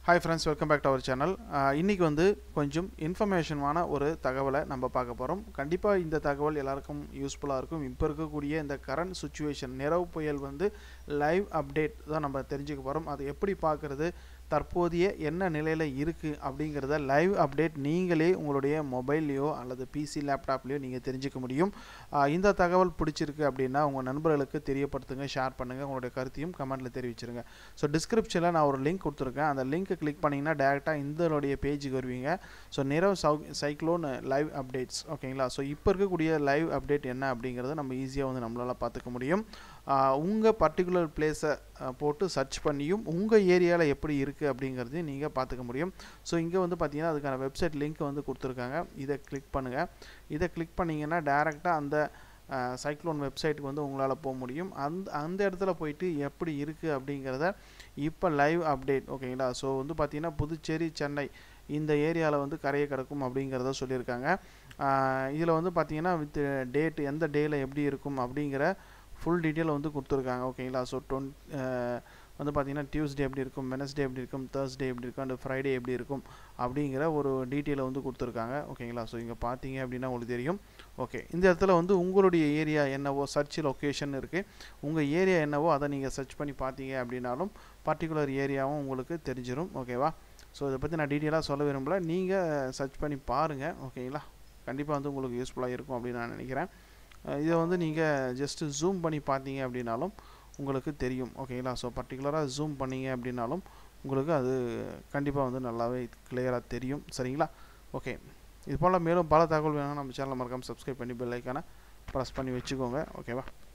hi friends welcome back to our channel இன்றைக்கி வந்து கொஞ்சம் இன்ஃபர்மேஷனான ஒரு தகவலை நம்ம பார்க்க போகிறோம் கண்டிப்பாக இந்த தகவல் எல்லாருக்கும் யூஸ்ஃபுல்லாக இருக்கும் இப்போ இருக்கக்கூடிய இந்த கரண்ட் சுச்சுவேஷன் நிறவு புயல் வந்து லைவ் அப்டேட் தான் நம்ம தெரிஞ்சுக்க போகிறோம் அது எப்படி பார்க்குறது தற்போதைய என்ன நிலையில் இருக்குது அப்படிங்கிறத லைவ் அப்டேட் நீங்களே உங்களுடைய மொபைல்லையோ அல்லது பிசி லேப்டாப்லேயோ நீங்கள் தெரிஞ்சுக்க முடியும் ஆஹ் இந்த தகவல் பிடிச்சிருக்கு அப்படின்னா உங்கள் நண்பர்களுக்கு தெரியப்படுத்துங்க ஷேர் பண்ணுங்கள் உங்களுடைய கருத்தையும் கமெண்ட்டில் தெரிவிச்சிருங்க ஸோ டிஸ்கிரிப்ஷனில் நான் ஒரு லிங்க் கொடுத்துருக்கேன் அந்த லிங்க்கை கிளிக் பண்ணிங்கன்னா டேரெக்டாக இதனுடைய பேஜுக்கு வருவீங்க ஸோ நிரவ் சவு சைக்ளோன் லைவ் அப்டேட்ஸ் ஓகேங்களா ஸோ இப்போ இருக்கக்கூடிய லைவ் அப்டேட் என்ன அப்படிங்கிறத நம்ம ஈஸியாக வந்து நம்மளால் பார்த்துக்க முடியும் உங்கள் பர்டிகுலர் பிளேஸை போட்டு சர்ச் பண்ணியும் உங்கள் ஏரியாவில் எப்படி இருக்குது அப்படிங்கிறதையும் நீங்கள் பார்த்துக்க முடியும் ஸோ இங்கே வந்து பார்த்தீங்கன்னா அதுக்கான வெப்சைட் லிங்க் வந்து கொடுத்துருக்காங்க இதை கிளிக் பண்ணுங்கள் இதை கிளிக் பண்ணிங்கன்னா டேரெக்டாக அந்த சைக்ளோன் வெப்சைட்டுக்கு வந்து உங்களால் போக முடியும் அந்த அந்த இடத்துல போயிட்டு எப்படி இருக்குது அப்படிங்கிறத இப்போ லைவ் அப்டேட் ஓகேங்களா ஸோ வந்து பார்த்தீங்கன்னா புதுச்சேரி சென்னை இந்த ஏரியாவில் வந்து கரையை கிடக்கும் அப்படிங்கிறத சொல்லியிருக்காங்க இதில் வந்து பார்த்தீங்கன்னா வித் டேட் எந்த டேயில் எப்படி இருக்கும் அப்படிங்கிற ஃபுல் டீட்டெயில் வந்து கொடுத்துருக்காங்க ஓகேங்களா ஸோ டொன் வந்து பார்த்தீங்கன்னா டியூஸ்டே எப்படி இருக்கும் வெனஸ்டே எப்படி இருக்கும் தேர்ஸ்டே எப்படி இருக்கும் அண்ட் ஃப்ரைடே எப்படி இருக்கும் அப்படிங்கிற ஒரு டீட்டெயிலை வந்து கொடுத்துருக்காங்க ஓகேங்களா ஸோ இங்கே பார்த்தீங்க அப்படின்னா உங்களுக்கு தெரியும் ஓகே இந்த இடத்துல வந்து உங்களுடைய ஏரியா என்னவோ சர்ச் லொக்கேஷன் இருக்குது உங்கள் ஏரியா என்னவோ அதை நீங்கள் சர்ச் பண்ணி பார்த்தீங்க அப்படின்னாலும் பர்டிகுலர் ஏரியாவும் உங்களுக்கு தெரிஞ்சிடும் ஓகேவா ஸோ இதை பற்றி நான் டீட்டெயிலாக சொல்ல விரும்பல நீங்கள் சர்ச் பண்ணி பாருங்கள் ஓகேங்களா கண்டிப்பாக வந்து உங்களுக்கு யூஸ்ஃபுல்லாக இருக்கும் அப்படின்னு நான் நினைக்கிறேன் இதை வந்து நீங்கள் ஜஸ்ட்டு ஜூம் பண்ணி பார்த்தீங்க அப்படின்னாலும் உங்களுக்கு தெரியும் ஓகேங்களா ஸோ பர்டிகுலராக ஜூம் பண்ணீங்க அப்படின்னாலும் உங்களுக்கு அது கண்டிப்பாக வந்து நல்லாவே கிளியராக தெரியும் சரிங்களா ஓகே இது போல் மேலும் பல தகவல் வேணும்னா நம்ம சேனலை மறக்காமல் சப்ஸ்கிரைப் பண்ணி பெல் ஐக்கானை ப்ரெஸ் பண்ணி வச்சுக்கோங்க ஓகேவா